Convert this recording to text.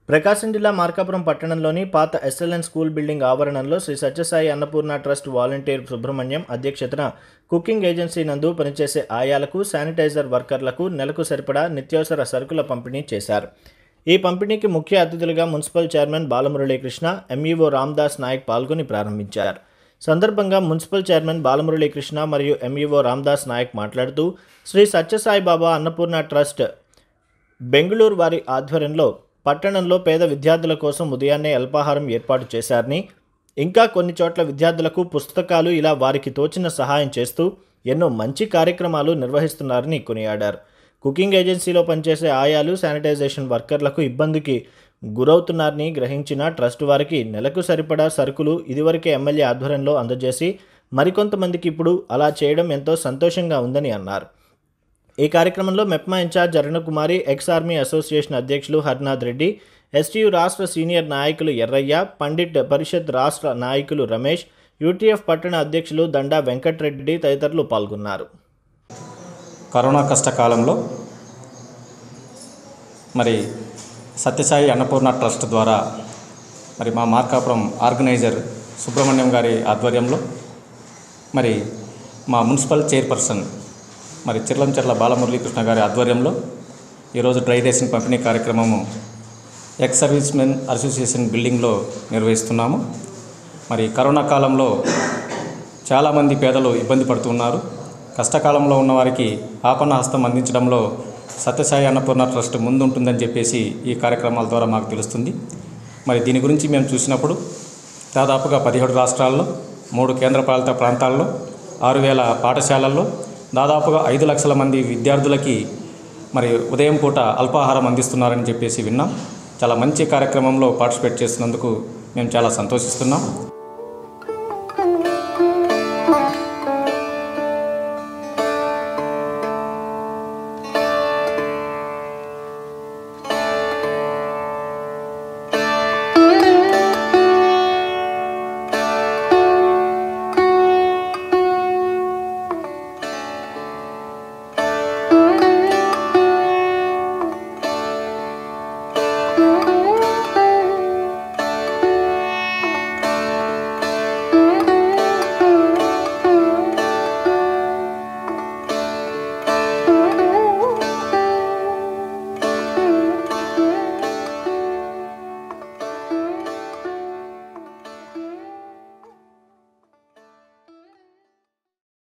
ప్రకాశం జిల్లా మార్కాపురం పట్టణంలోని పాత ఎస్ఎల్ఎన్ స్కూల్ బిల్డింగ్ ఆవరణంలో శ్రీ సత్యసాయి అన్నపూర్ణ ట్రస్ట్ వాలంటీర్ సుబ్రహ్మణ్యం అధ్యక్షతన కుకింగ్ ఏజెన్సీ నందు పనిచేసే ఆయాలకు శానిటైజర్ వర్కర్లకు నెలకు సరిపడా నిత్యావసర సరుకుల పంపిణీ చేశారు ఈ పంపిణీకి ముఖ్య అతిథులుగా municipal chairman Balamuralikrishna MEO Ramdas Naik పాల్గొని ప్రారంభించారు సందర్భంగా మున్సిపల్ చైర్మన్ బాలమురళీకృష్ణ మరియు ఎంఈఓ రామ్దాస్ నాయక్ మాట్లాడుతూ శ్రీ సత్యసాయి బాబా అన్నపూర్ణ ట్రస్ట్ బెంగళూరు వారి ఆధ్వర్యంలో పట్టణంలో పేద విద్యార్థుల కోసం ఉదయాన్నే అల్పాహారం ఏర్పాటు చేశారని ఇంకా కొన్ని చోట్ల విద్యార్థులకు పుస్తకాలు ఇలా వారికి తోచిన సహాయం చేస్తూ ఎన్నో మంచి కార్యక్రమాలు నిర్వహిస్తున్నారని కొనియాడారు కుకింగ్ ఏజెన్సీలో పనిచేసే ఆయాలు శానిటైజేషన్ వర్కర్లకు ఇబ్బందికి గురవుతున్నారని గ్రహించిన ట్రస్ట్ వారికి నెలకు సరిపడా సరుకులు ఇదివరకే ఎమ్మెల్యే ఆధ్వర్యంలో అందజేసి మరికొంతమందికి ఇప్పుడు అలా చేయడం ఎంతో సంతోషంగా ఉందని అన్నారు ఈ కార్యక్రమంలో MEPMA in charge Arunakumari ex army association అధ్యక్షులు హర్నాథ్ రెడ్డి ఎస్టీయు రాష్ట్ర సీనియర్ నాయకులు ఎర్రయ్య పండిట్ పరిషత్ రాష్ట్ర నాయకులు రమేష్ యూటీఎఫ్ పట్టణ అధ్యక్షులు దండా వెంకట్రెడ్డి తదితరులు పాల్గొన్నారు కరోనా కష్టకాలంలో మరి సత్యసాయి అన్నపూర్ణ ట్రస్ట్ ద్వారా మరి మా మార్కాపురం ఆర్గనైజర్ సుబ్రహ్మణ్యం గారి ఆధ్వర్యంలో మరి మా మున్సిపల్ చైర్పర్సన్ మరి చిర్లంచెర్ల బాలమురళీకృష్ణ గారి ఆధ్వర్యంలో ఈరోజు డ్రై రేషన్ పంపిణీ కార్యక్రమము ఎక్స్ సర్వీస్ మెన్ అసోసియేషన్ బిల్డింగ్లో నిర్వహిస్తున్నాము మరి కరోనా కాలంలో చాలామంది పేదలు ఇబ్బంది పడుతున్నారు కష్టకాలంలో ఉన్న వారికి ఆపన్న హస్తం అందించడంలో సత్యసాయి అన్నపూర్ణ ట్రస్ట్ ముందుంటుందని చెప్పేసి ఈ కార్యక్రమాల ద్వారా మాకు తెలుస్తుంది మరి దీని గురించి మేము చూసినప్పుడు దాదాపుగా పదిహేడు రాష్ట్రాల్లో మూడు కేంద్రపాలిత ప్రాంతాల్లో ఆరు వేల పాఠశాలల్లో దాదాపుగా ఐదు లక్షల మంది విద్యార్థులకి మరి ఉదయం పూట అల్పాహారం అందిస్తున్నారని చెప్పేసి విన్నాం చాలా మంచి కార్యక్రమంలో పార్టిసిపేట్ చేస్తున్నందుకు మేము చాలా సంతోషిస్తున్నాం